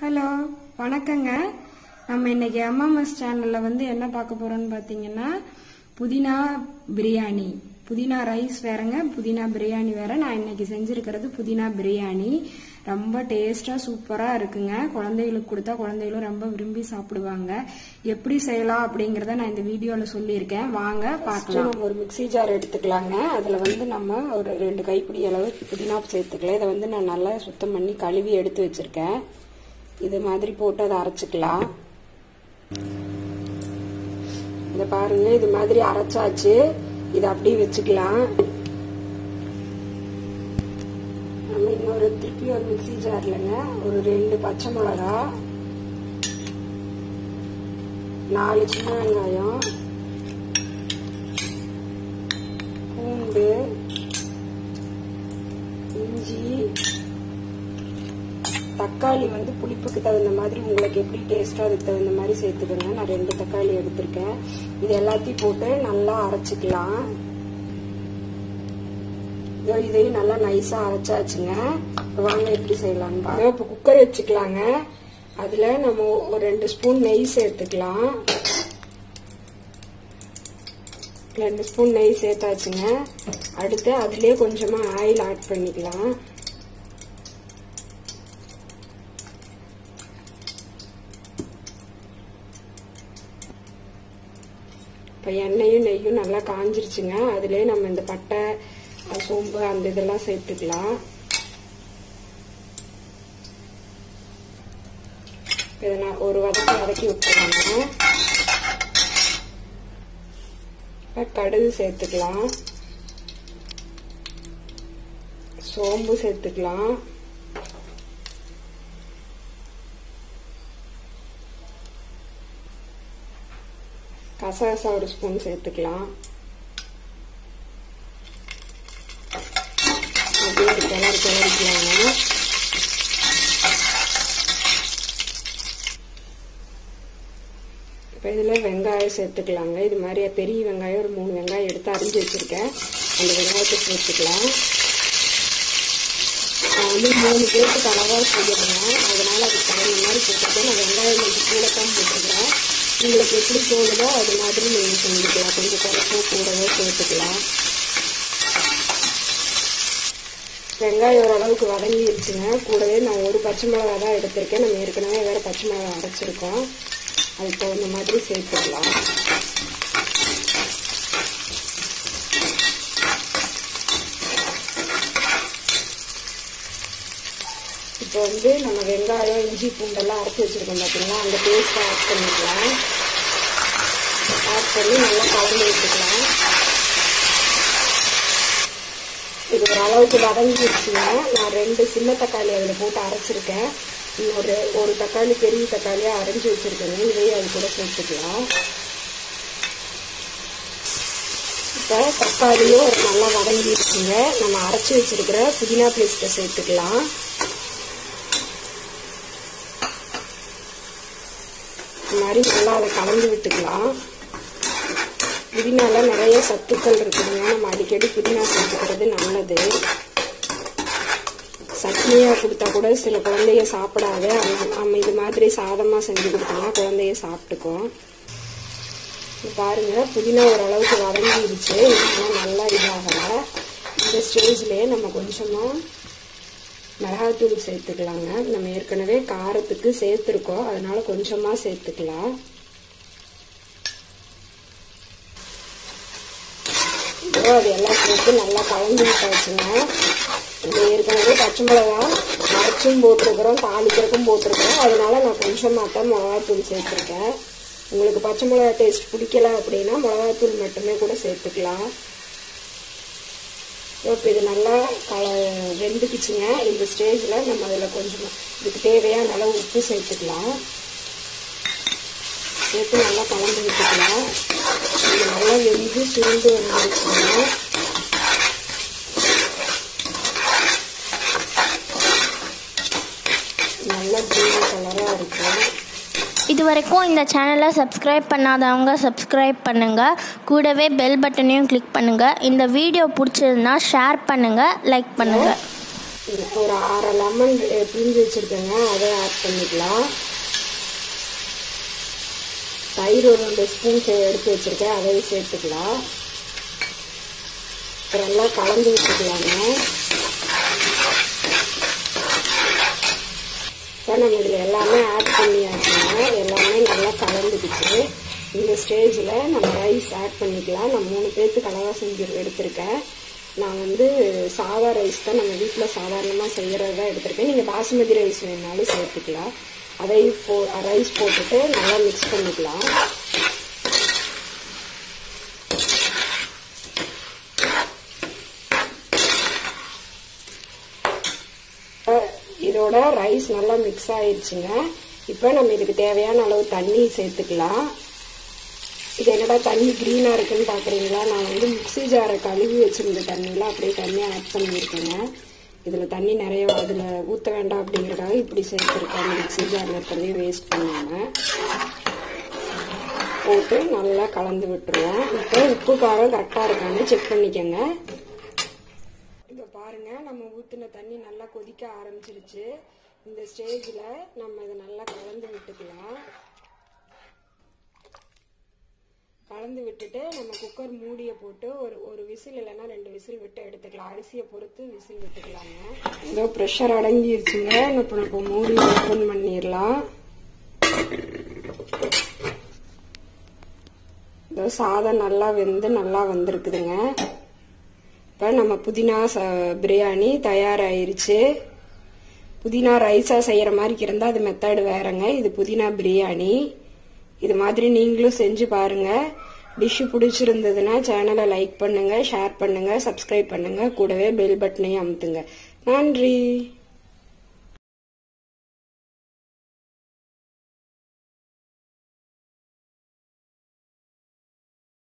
hello வணக்கங்க நம்ம இன்னைக்கு எம்எம்எஸ் சேனல்ல வந்து என்ன பார்க்க போறோம்னு பார்த்தீங்கன்னா புதினா பிரியாணி புதினா ரைஸ் வேறங்க புதினா பிரியாணி வேற நான் இன்னைக்கு செஞ்சிருக்கிறது புதினா பிரியாணி ரொம்ப டேஸ்டா சூப்பரா இருக்குங்க குழந்தைகளுக்கு கொடுத்தா குழந்தைகளும் ரொம்ப விரும்பி சாப்பிடுவாங்க எப்படி செய்யலாம் அப்படிங்கறத நான் இந்த வீடியோல சொல்லியிருக்கேன் வாங்க பார்க்கலாம் நம்ம ஒரு மிக்ஸி ஜார் எடுத்துக்கலாங்க அதுல வந்து நம்ம ஒரு ரெண்டு கைப்பிடி அளவு புதினா சேர்த்துக்கலாம் இதை வந்து நான் நல்லா சுத்தம் பண்ணி கழுவி எடுத்து வச்சிருக்கேன் இது மாதிரி போட்டு அதை அரைச்சிக்கலாம் இத பாருங்க இது மாதிரி அரைச்சாச்சு இதை அப்படியே வச்சுக்கலாம் நம்ம இன்னொரு திருப்பி ஒரு மிக்ஸி ஜார்லங்க ஒரு ரெண்டு பச்சை மிளகா நாலு சின்ன வெங்காயம் பூண்டு இஞ்சி தக்காளி வந்து புளிப்புக்கு தகுந்த மாதிரி உங்களுக்கு எப்படி டேஸ்டோ அதுக்கு தகுந்த மாதிரி சேர்த்துக்கோங்க நான் ரெண்டு தக்காளி எடுத்திருக்கேன் இது எல்லாத்தையும் போட்டு நல்லா அரைச்சிக்கலாம் இதோ இதையும் நல்லா நைஸா அரைச்சாச்சுங்க இப்ப வாங்க எப்படி செய்யலாம்னு பாருங்க இப்போ குக்கர் வச்சுக்கலாங்க அதுல நம்ம ஒரு ரெண்டு ஸ்பூன் நெய் சேர்த்துக்கலாம் ரெண்டு ஸ்பூன் நெய் சேர்த்தாச்சுங்க அடுத்து அதுலயே கொஞ்சமா ஆயில் ஆட் பண்ணிக்கலாம் இப்போ எண்ணெயும் நெய்யும் நல்லா காஞ்சிருச்சுங்க அதுலேயே நம்ம இந்த பட்டை சோம்பு அந்த இதெல்லாம் சேர்த்துக்கலாம் இதை நான் ஒரு வதக்கி வதக்கி விட்டுறாங்க இப்போ கடுகு சேர்த்துக்கலாம் சோம்பு சேர்த்துக்கலாம் கசகசா ஒரு ஸ்பூன் சேர்த்துக்கலாம் அப்படியே ஒரு கிளறு கிளறிக்கலாங்க இப்போ இதில் வெங்காயம் சேர்த்துக்கலாங்க இது மாதிரி பெரிய வெங்காயம் ஒரு மூணு வெங்காயம் எடுத்து அரிஞ்சு வச்சுருக்கேன் அந்த வெங்காயத்தை சேர்த்துக்கலாம் நான் வந்து மூணு பேருக்கு அளவாக செய்யணும் அதனால் அதுக்கு தகுந்த மாதிரி போட்டுருக்கேன் நான் வெங்காயம் கொஞ்சம் கூட தான் போட்டுருக்கேன் உங்களுக்கு எப்படி தோணுதோ அது மாதிரி நீங்கள் செஞ்சுக்கலாம் கொஞ்சம் குறைச்சோ கூடவோ சேர்த்துக்கலாம் வெங்காயம் ஓரளவுக்கு வதங்கிருச்சுங்க கூடவே நான் ஒரு பச்சை மிளகா தான் எடுத்திருக்கேன் நம்ம ஏற்கனவே வேறு பச்சை மிளகா அரைச்சிருக்கோம் அதுக்கு தகுந்த மாதிரி சேர்த்துக்கலாம் இப்போ வந்து நம்ம வெங்காயம் இஞ்சி பூண்டெல்லாம் அரைச்சி வச்சுருக்கோம் பார்த்தீங்களா அந்த பேஸ்ட்டை ஆட் பண்ணிக்கலாம் ஆட் பண்ணி நல்லா கலந்து விட்டுக்கலாம் இது ஒரு அளவுக்கு வதங்கிடுச்சுங்க நான் ரெண்டு சின்ன தக்காளி அதில் போட்டு அரைச்சிருக்கேன் இன்னொரு ஒரு தக்காளி பெரிய தக்காளியாக அரைஞ்சி வச்சுருக்கேங்க இதையும் அது கூட சேர்த்துக்கலாம் இப்போ தக்காளியும் ஒரு நல்லா வதங்கிடுச்சுங்க நம்ம அரைச்சி வச்சிருக்கிற புதினா பேஸ்ட்டை சேர்த்துக்கலாம் இந்த மாதிரி நல்லா அதை கலந்து விட்டுக்கலாம் புதினால நிறைய சத்துக்கள் இருக்குதுங்க நம்ம அடிக்கடி புதினா சேர்த்துக்கிறது நல்லது சட்னியாக கொடுத்தா கூட சில குழந்தைய சாப்பிடாத நம்ம இது மாதிரி சாதமாக செஞ்சு கொடுத்தோம்னா குழந்தைய சாப்பிட்டுக்கும் பாருங்க புதினா ஓரளவுக்கு வதங்கிடுச்சு ஆனால் நல்லா இதாகலை இந்த ஸ்டேஜ்லேயே நம்ம கொஞ்சமாக மிளகாத்தூள் சேர்த்துக்கலாங்க நம்ம ஏற்கனவே காரத்துக்கு சேர்த்துருக்கோம் அதனால கொஞ்சமாக சேர்த்துக்கலாம் இதோ அது எல்லாம் சேர்த்து நல்லா கலந்து விட்டாச்சுங்க இது ஏற்கனவே பச்சை மிளகா அரைச்சும் போட்டிருக்கிறோம் தாளிக்கிறதுக்கும் போட்டிருக்கோம் அதனால நான் கொஞ்சமாக தான் மிளகாத்தூள் சேர்த்துருக்கேன் உங்களுக்கு பச்சை மிளகா டேஸ்ட் பிடிக்கல அப்படின்னா மிளகாத்தூள் மட்டுமே கூட சேர்த்துக்கலாம் இப்போ இது நல்லா கல வெந்துக்குச்சுங்க இந்த ஸ்டேஜில் நம்ம அதில் கொஞ்சம் இதுக்கு தேவையான அளவு உப்பு சேர்த்துக்கலாம் சேர்த்து நல்லா கலந்து விட்டுக்கலாம் இது நல்லா வெந்து சுருண்டு வந்துருச்சுங்க நல்ல க்ரீன் கலராக இருக்கும் இது வரைக்கும் இந்த சேனலை சப்ஸ்கிரைப் பண்ணாதவங்க சப்ஸ்கிரைப் பண்ணுங்கள் கூடவே பெல் பட்டனையும் கிளிக் பண்ணுங்கள் இந்த வீடியோ பிடிச்சிருந்தா ஷேர் பண்ணுங்கள் லைக் பண்ணுங்கள் இதுக்கு ஒரு அரை லெமன் பிரிஞ்சு வச்சுருக்கேங்க அதை ஆட் பண்ணிக்கலாம் தயிர் ஒரு ரெண்டு ஸ்பூன் எடுத்து வச்சுருக்கேன் அதையும் சேர்த்துக்கலாம் நல்லா கலந்து விட்டுக்கலாங்க இப்போ நம்ம இதில் எல்லாமே ஆட் பண்ணியாச்சுங்க எல்லாமே நல்லா கலந்துக்கிச்சு இந்த ஸ்டேஜில் நம்ம ரைஸ் ஆட் பண்ணிக்கலாம் நான் மூணு பேர்த்துக்கு அளவாக செஞ்சு எடுத்திருக்கேன் நான் வந்து சாதா ரைஸ் தான் நம்ம வீட்டில் சாதாரணமாக செய்கிறது தான் எடுத்திருக்கேன் நீங்கள் பாசுமதி ரைஸ் வேணாலும் சேர்த்துக்கலாம் அதையும் போ ரைஸ் போட்டுட்டு நல்லா மிக்ஸ் பண்ணிக்கலாம் இதோட ரைஸ் நல்லா மிக்ஸ் ஆயிடுச்சுங்க இப்போ நம்ம இதுக்கு தேவையான அளவு தண்ணி சேர்த்துக்கலாம் இது என்னடா தண்ணி க்ரீனாக இருக்குன்னு பார்க்குறீங்களா நான் வந்து மிக்சி ஜாரை கழுவி வச்சுருந்த தண்ணியில் அப்படியே தண்ணியை ஆட் பண்ணியிருக்கேங்க இதில் தண்ணி நிறைய அதில் ஊற்ற வேண்டாம் அப்படிங்கிறதுக்காக இப்படி சேர்த்துருக்கேன் மிக்சி ஜாரில் இருக்கிறதையும் வேஸ்ட் பண்ணாமல் போட்டு நல்லா கலந்து விட்டுருவோம் இப்போ உப்பு காரம் கரெக்டாக இருக்கான்னு செக் பண்ணிக்கோங்க இப்போ பாருங்க நம்ம ஊற்றின தண்ணி நல்லா கொதிக்க ஆரம்பிச்சிருச்சு இந்த ஸ்டேஜில் நம்ம இதை நல்லா கலந்து விட்டுக்கலாம் கலந்து விட்டுட்டு நம்ம குக்கர் மூடியை போட்டு ஒரு ஒரு விசில் இல்லைன்னா ரெண்டு விசில் விட்டு எடுத்துக்கலாம் அரிசியை பொறுத்து விசில் விட்டுக்கலாங்க ஏதோ ப்ரெஷர் அடங்கிருச்சுங்க இப்போ இப்போ மூடி ஓப்பன் பண்ணிடலாம் இதோ சாதம் நல்லா வெந்து நல்லா வந்திருக்குதுங்க இப்போ நம்ம புதினா ச பிரியாணி தயாராயிருச்சு புதினா ரைஸாக செய்கிற மாதிரி இருந்தால் அது மெத்தடு வேறங்க இது புதினா பிரியாணி இது மாதிரி நீங்களும் செஞ்சு பாருங்க டிஷ்ஷு பிடிச்சிருந்ததுன்னா சேனலை லைக் பண்ணுங்க ஷேர் பண்ணுங்க சப்ஸ்கிரைப் பண்ணுங்க கூடவே பெல் பட்டனையும் அமுத்துங்க நன்றி